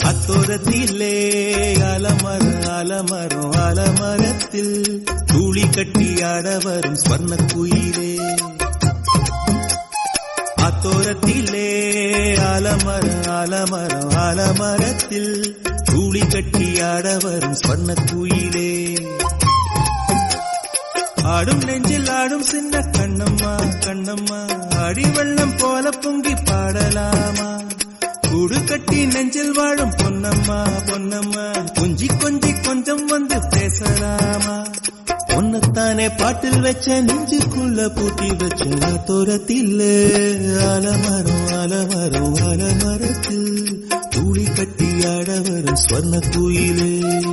அத்தோரத்திலே அலமரம் அலமரம் அலமரத்தில் தூளி கட்டி ஆட வரும் ஸ்வர்ண குயிலே அத்தோரத்திலே அலமரம் அலமரம் அலமரத்தில் தூளி கட்டி ஆட வரும் ஸ்வர்ண குயிலே ஆடும் நெஞ்சில் ஆடும் சின்ன கண்ணம்மா கண்ணம்மா அடி வெள்ளம் போல பொங்கி பாடலாமா கூடு கட்டி நெஞ்சில் வாழும் பொன்னம்மா பொன்னம்மா கொஞ்சி கொஞ்சி கொஞ்சம் வந்து பேசலாமா பொன்னத்தானே பாட்டில் வச்ச நெஞ்சுக்குள்ள பூட்டி வச்ச தோரத்தில் அலமரம் அலமரம் அலமரத்தில் தூளி கட்டி ஆட வரும் ஸ்வர்ண குயிலே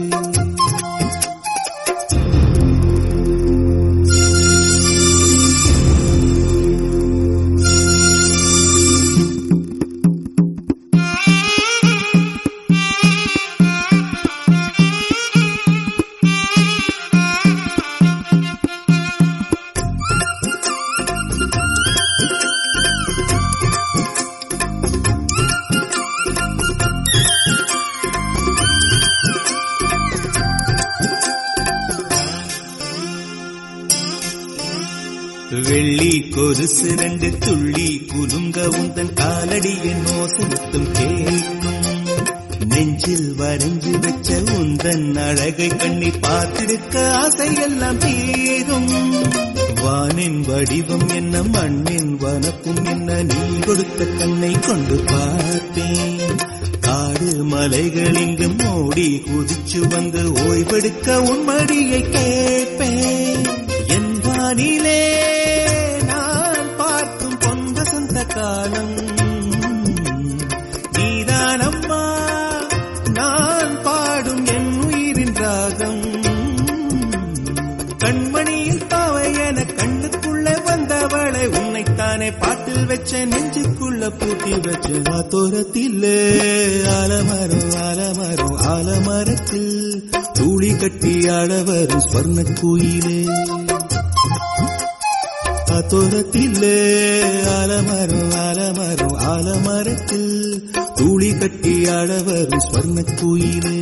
வெள்ளி கொலுசு ரெண்டு துள்ளி குலுங்க உந்தன் காலடியின் ஓசனத்தும் கேட்கும் நெஞ்சில் வரைஞ்சு வச்ச உந்தன் அழகை கண்ணி பார்த்திருக்க ஆசையெல்லாம் தீரும் வானின் வடிவம் என்ன மண்ணின் வனப்பும் என்ன நீ கொடுத்த கண்ணை கொண்டு பார்த்தேன் காடு மலைகள் இங்கு மோடி குதிச்சு வந்து ஓய்வெடுக்க உன் மடியை கேட்பேன் என் வானிலே நான் பார்க்கும் பொன் வசந்த காலம் நீதானம்மா நான் பாடும் என் உயிரின் ராகம் கண்மணியில் பாவை என கண்ணுக்குள்ள வந்தவளை உன்னைத்தானே பாட்டில் வச்ச நெஞ்சுக்குள்ள பூட்டி வச்ச தோரத்தில் ஆலமரம் ஆலமரம் ஆலமரத்தில் தூளி கட்டி ஆடவரும் ஸ்வர்ண குயிலே தோரத்தில் ஆலமரம் ஆலமரம் ஆலமரத்தில் தூளி கட்டி ஆடவரும் ஸ்வர்ண குயிலே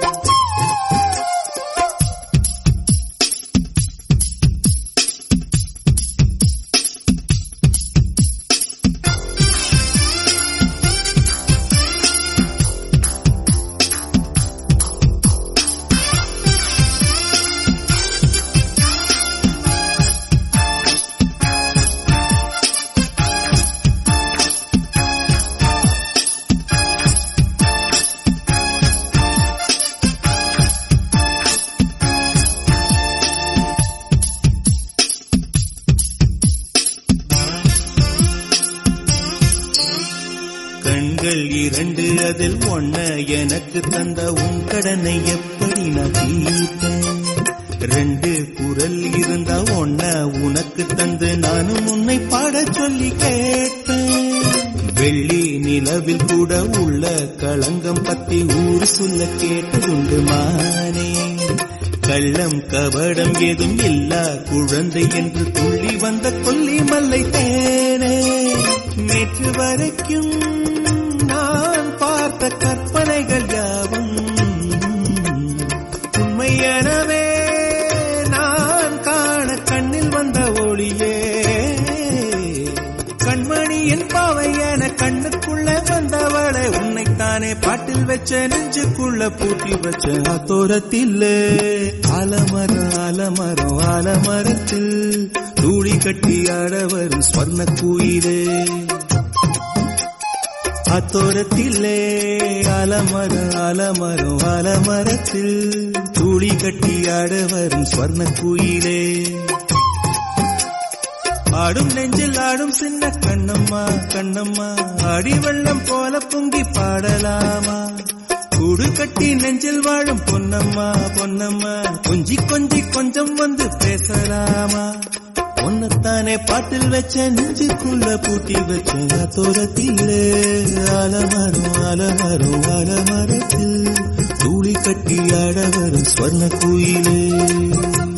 கண்கள் இரண்டு அதில் ஒன்ன எனக்கு தந்த உன் கடனை எப்படி நான் தீர்ப்பேன் ரெண்டு குரல் இருந்தா ஒன்ன உனக்கு தந்து நானும் உன்னை பாட சொல்லி கேட்பேன் வெள்ளி நிலவில் கூட உள்ள களங்கம் பத்தி ஊர் சொல்ல கேட்டதுண்டு மானே கள்ளம் கபடம் ஏதும் இல்லா குழந்தை என்று துள்ளி வந்த கொல்லி மல்லை தேனே நேற்று வரைக்கும் நான் பார்த்த கற்பனைகள் யாவும் உண்மை எனவே நான் காண கண்ணில் வந்த ஒளியே கண்மணியின் பாவை என கண்ணுக்குள்ள வந்தவளை உன்னைத்தானே பாட்டில் வச்ச நெஞ்சுக்குள்ள பூட்டி வச்ச அத்தோரத்தில் ஆலமரம் ஆலமரம் ஆலமரத்தில் தூளி கட்டி ஆட வரும் ஸ்வர்ண குயிலே அத்தோரத்திலே அலமரம் அலமரம் அலமரத்தில் தூளி கட்டி ஆட வரும் ஸ்வர்ண குயிலே ஆடும் நெஞ்சில் ஆடும் சின்ன கண்ணம்மா கண்ணம்மா அடி வெள்ளம் போல பொங்கி பாடலாமா கூடு கட்டி நெஞ்சில் வாழும் பொன்னம்மா பொன்னம்மா கொஞ்சி கொஞ்சி கொஞ்சம் வந்து பேசலாமா உன்னைத்தானே பாட்டில் வச்ச நெஞ்சுக்குள்ள பூட்டி வச்ச தோரத்தில் அலமரம் அலமரம் அலமரத்தில் தூளி கட்டி ஆட வரும் ஸ்வர்ண குயிலே